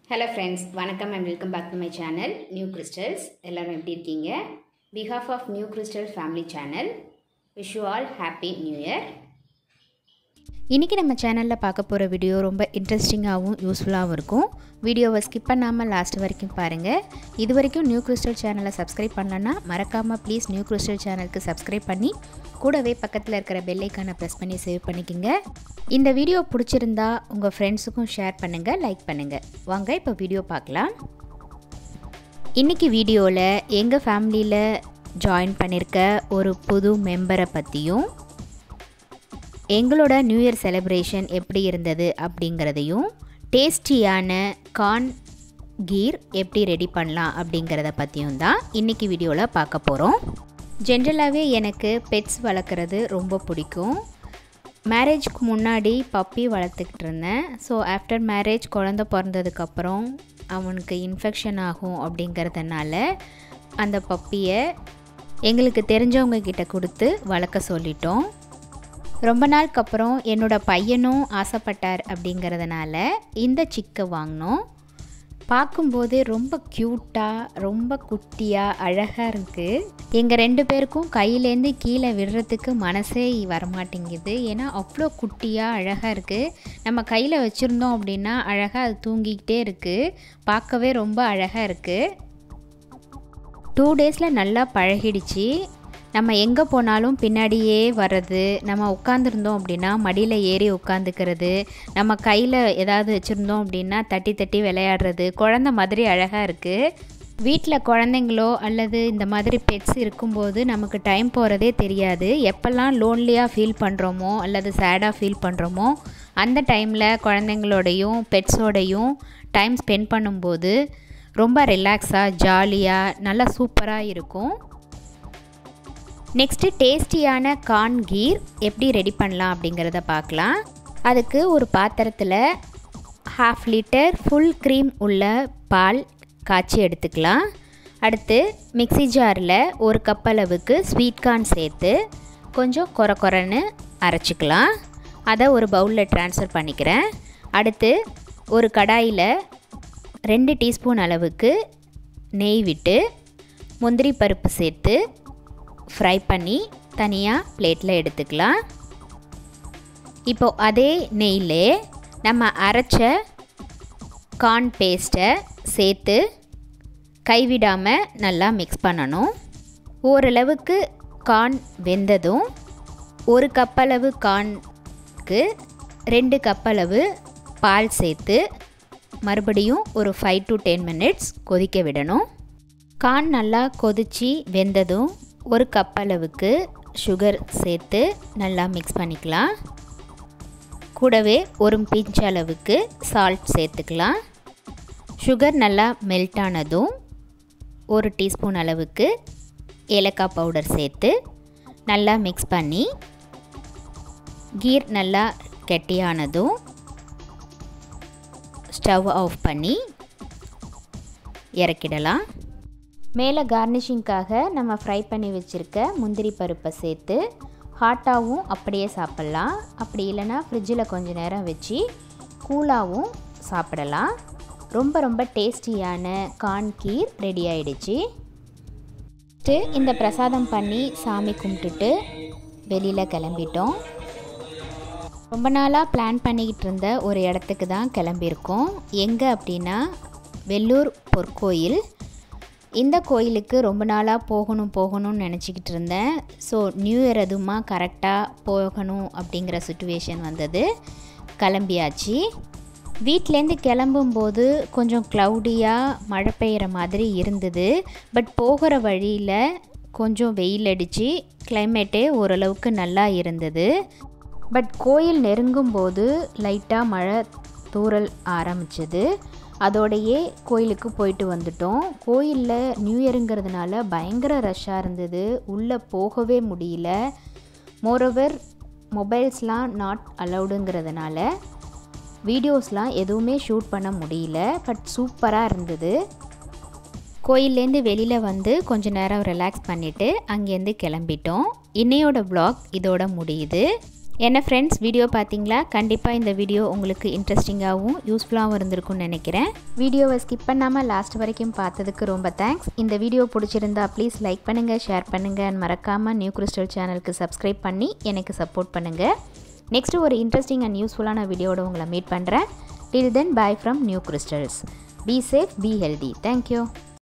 hello friends வணக்கம் and welcome back to my channel New Crystals எல்லோரும் எப்படி இருக்கீங்க behalf of New Crystal family channel wish you all happy new year இன்றைக்கி நம்ம சேனலில் பார்க்க போகிற வீடியோ ரொம்ப இன்ட்ரெஸ்டிங்காகவும் யூஸ்ஃபுல்லாகவும் இருக்கும் வீடியோவை ஸ்கிப் பண்ணாமல் லாஸ்ட் வரைக்கும் பாருங்கள் இது வரைக்கும் நியூ கிறிஸ்டல் சேனலை சப்ஸ்கிரைப் பண்ணலன்னா மறக்காமல் ப்ளீஸ் நியூ கிறிஸ்டல் சேனலுக்கு சப்ஸ்கிரைப் பண்ணி கூடவே பக்கத்தில் இருக்கிற பெல்லைக்கானை ப்ரெஸ் பண்ணி சேவ் பண்ணிக்கோங்க இந்த வீடியோ பிடிச்சிருந்தா உங்கள் ஃப்ரெண்ட்ஸுக்கும் ஷேர் பண்ணுங்கள் லைக் பண்ணுங்கள் வாங்க இப்போ வீடியோ பார்க்கலாம் இன்றைக்கி வீடியோவில் எங்கள் ஃபேமிலியில் ஜாயின் பண்ணியிருக்க ஒரு புது மெம்பரை பற்றியும் எங்களோட நியூ இயர் செலிப்ரேஷன் எப்படி இருந்தது அப்படிங்கிறதையும் டேஸ்டியான கார்ன் கீர் எப்படி ரெடி பண்ணலாம் அப்படிங்கிறத பற்றியும் தான் இன்றைக்கி வீடியோவில் பார்க்க போகிறோம் ஜென்ரலாகவே எனக்கு பெட்ஸ் வளர்க்குறது ரொம்ப பிடிக்கும் மேரேஜ்க்கு முன்னாடி பப்பி வளர்த்துக்கிட்டு இருந்தேன் ஸோ ஆஃப்டர் மேரேஜ் குழந்த பிறந்ததுக்கப்புறம் அவனுக்கு இன்ஃபெக்ஷன் ஆகும் அப்படிங்கிறதுனால அந்த பப்பியை எங்களுக்கு தெரிஞ்சவங்க கிட்ட கொடுத்து வளர்க்க சொல்லிட்டோம் ரொம்ப நாளுக்கு அப்புறம் என்னோடய பையனும் ஆசைப்பட்டார் அப்படிங்கிறதுனால இந்த சிக்கை வாங்கினோம் பார்க்கும்போதே ரொம்ப க்யூட்டாக ரொம்ப குட்டியாக அழகாக இருக்குது எங்கள் ரெண்டு பேருக்கும் கையிலேருந்து கீழே விடுறதுக்கு மனசே வரமாட்டேங்குது ஏன்னா அவ்வளோ குட்டியாக அழகாக இருக்குது நம்ம கையில் வச்சுருந்தோம் அப்படின்னா அழகாக அது தூங்கிக்கிட்டே இருக்குது பார்க்கவே ரொம்ப அழகாக இருக்குது டூ டேஸில் நல்லா பழகிடுச்சு நம்ம எங்கே போனாலும் பின்னாடியே வர்றது நம்ம உட்காந்துருந்தோம் அப்படின்னா மடியில் ஏறி உட்காந்துக்கிறது நம்ம கையில் ஏதாவது வச்சுருந்தோம் அப்படின்னா தட்டி தட்டி விளையாடுறது குழந்த மாதிரி அழகாக இருக்குது வீட்டில் குழந்தைங்களோ அல்லது இந்த மாதிரி பெட்ஸ் இருக்கும்போது நமக்கு டைம் போகிறதே தெரியாது எப்போல்லாம் லோன்லியாக ஃபீல் பண்ணுறோமோ அல்லது சேடாக ஃபீல் பண்ணுறோமோ அந்த டைமில் குழந்தைங்களோடையும் பெட்ஸோடையும் டைம் ஸ்பெண்ட் பண்ணும்போது ரொம்ப ரிலாக்ஸாக ஜாலியாக நல்லா சூப்பராக இருக்கும் நெக்ஸ்ட்டு டேஸ்டியான கார்ன் கீர் எப்படி ரெடி பண்ணலாம் அப்படிங்கிறத பார்க்கலாம் அதுக்கு ஒரு பாத்திரத்தில் ஹாஃப் லிட்டர் ஃபுல் க்ரீம் உள்ள பால் காய்ச்சி எடுத்துக்கலாம் அடுத்து மிக்சி ஜாரில் ஒரு கப் அளவுக்கு ஸ்வீட் கார்ன் சேர்த்து கொஞ்சம் கொர கொரன்னு அரைச்சிக்கலாம் அதை ஒரு பவுலில் ட்ரான்ஸ்ஃபர் பண்ணிக்கிறேன் அடுத்து ஒரு கடாயில் ரெண்டு டீஸ்பூன் அளவுக்கு நெய் விட்டு முந்திரி பருப்பு சேர்த்து ஃப்ரை பண்ணி தனியாக பிளேட்டில் எடுத்துக்கலாம் இப்போ அதே நெய்யில் நம்ம அரைச்ச கார்ன் பேஸ்ட்டை சேர்த்து கைவிடாமல் நல்லா மிக்ஸ் பண்ணணும் ஓரளவுக்கு கார்ன் வெந்ததும் ஒரு கப்பளவு கார்னுக்கு ரெண்டு கப்பளவு பால் சேர்த்து மறுபடியும் ஒரு ஃபைவ் டு டென் மினிட்ஸ் கொதிக்க விடணும் கார்ன் நல்லா கொதித்து வெந்ததும் ஒரு கப் அளவுக்கு சுகர் சேர்த்து நல்லா மிக்ஸ் பண்ணிக்கலாம் கூடவே ஒரு பிஞ்ச் அளவுக்கு சால்ட் சேர்த்துக்கலாம் சுகர் நல்லா மெல்ட் ஆனதும் ஒரு டீஸ்பூன் அளவுக்கு ஏலக்காய் பவுடர் சேர்த்து நல்லா மிக்ஸ் பண்ணி கீர் நல்லா கெட்டியானதும் ஸ்டவ் ஆஃப் பண்ணி இறக்கிடலாம் மேலே கார்னிஷிங்க்காக நம்ம ஃப்ரை பண்ணி வச்சுருக்க முந்திரி பருப்பை சேர்த்து ஹாட்டாகவும் அப்படியே சாப்பிட்லாம் அப்படி இல்லைனா ஃப்ரிட்ஜில் கொஞ்சம் நேரம் வச்சு கூலாகவும் சாப்பிடலாம் ரொம்ப ரொம்ப டேஸ்டியான கார்ன் கீர் ரெடி ஆயிடுச்சு இந்த பிரசாதம் பண்ணி சாமி கும்பிட்டுட்டு வெளியில் கிளம்பிட்டோம் ரொம்ப நாளாக பிளான் பண்ணிக்கிட்டு இருந்த ஒரு இடத்துக்கு தான் கிளம்பியிருக்கோம் எங்கே அப்படின்னா வெள்ளூர் பொற்கோயில் இந்த கோயிலுக்கு ரொம்ப நாளாக போகணும் போகணும்னு நினச்சிக்கிட்டு இருந்தேன் ஸோ நியூ இயர் அதுமா கரெக்டாக போகணும் அப்படிங்கிற சுச்சுவேஷன் வந்தது கிளம்பியாச்சு வீட்டிலேருந்து கிளம்பும்போது கொஞ்சம் க்ளவுடியாக மழை பெய்கிற மாதிரி இருந்தது பட் போகிற வழியில் கொஞ்சம் வெயில் அடித்து கிளைமேட்டே ஓரளவுக்கு நல்லா இருந்தது பட் கோயில் நெருங்கும்போது லைட்டாக மழை தூரல் ஆரம்பிச்சது அதோடையே கோயிலுக்கு போயிட்டு வந்துட்டோம் கோயிலில் நியூ இயருங்கிறதுனால பயங்கர ரஷ்ஷாக இருந்தது உள்ளே போகவே முடியல மோரோவர் மொபைல்ஸ்லாம் நாட் அலௌடுங்கிறதுனால வீடியோஸ்லாம் எதுவுமே ஷூட் பண்ண முடியல பட் சூப்பராக இருந்தது கோயிலேருந்து வெளியில் வந்து கொஞ்ச நேரம் ரிலாக்ஸ் பண்ணிவிட்டு அங்கேருந்து கிளம்பிட்டோம் இன்னையோட வ்ளாக் இதோட முடியுது என்ன ஃப்ரெண்ட்ஸ் வீடியோ பார்த்தீங்களா கண்டிப்பாக இந்த வீடியோ உங்களுக்கு இன்ட்ரெஸ்டிங்காகவும் யூஸ்ஃபுல்லாகவும் இருந்திருக்கும்னு நினைக்கிறேன் வீடியோவை ஸ்கிப் பண்ணாமல் லாஸ்ட் வரைக்கும் பார்த்ததுக்கு ரொம்ப தேங்க்ஸ் இந்த வீடியோ பிடிச்சிருந்தா ப்ளீஸ் லைக் பண்ணுங்கள் ஷேர் பண்ணுங்கள் and மறக்காமல் நியூ கிறிஸ்டல் சேனலுக்கு சப்ஸ்கிரைப் பண்ணி எனக்கு சப்போர்ட் பண்ணுங்கள் நெக்ஸ்ட்டு ஒரு இன்ட்ரெஸ்டிங் அண்ட் யூஸ்ஃபுல்லான வீடியோட உங்களை மீட் பண்ணுறேன் till then bye from New Crystals be safe be healthy thank you